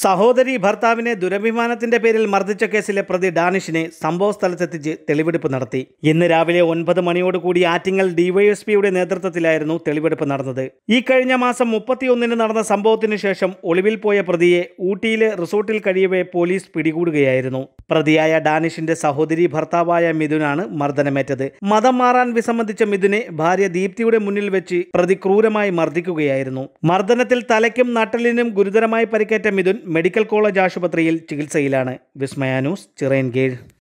സഹോദരി ഭർത്താവിനെ ദുരഭിമാനത്തിന്റെ പേരിൽ മർദ്ദിച്ച കേസിലെ പ്രതി ഡാനിഷിനെ സംഭവ സ്ഥലത്തെത്തിച്ച് തെളിവെടുപ്പ് നടത്തി ഇന്ന് രാവിലെ ഒൻപത് മണിയോടുകൂടി ആറ്റിങ്ങൽ ഡിവൈഎസ്പിയുടെ നേതൃത്വത്തിലായിരുന്നു തെളിവെടുപ്പ് നടന്നത് ഈ കഴിഞ്ഞ മാസം മുപ്പത്തിയൊന്നിന് നടന്ന സംഭവത്തിനു ശേഷം ഒളിവിൽ പോയ പ്രതിയെ ഊട്ടിയിലെ റിസോർട്ടിൽ കഴിയവേ പോലീസ് പിടികൂടുകയായിരുന്നു പ്രതിയായ ഡാനിഷിന്റെ സഹോദരി ഭർത്താവായ മിഥുനാണ് മർദ്ദനമേറ്റത് മതം മാറാൻ വിസമ്മതിച്ച മിഥുനെ ഭാര്യ ദീപ്തിയുടെ മുന്നിൽ വെച്ച് പ്രതി ക്രൂരമായി മർദ്ദിക്കുകയായിരുന്നു മർദ്ദനത്തിൽ തലയ്ക്കും നട്ടലിനും ഗുരുതരമായി പരിക്കേറ്റ മിഥുൻ മെഡിക്കൽ കോളേജ് ആശുപത്രിയിൽ ചികിത്സയിലാണ് വിസ്മയ ന്യൂസ് ചിറയൻകീഴ്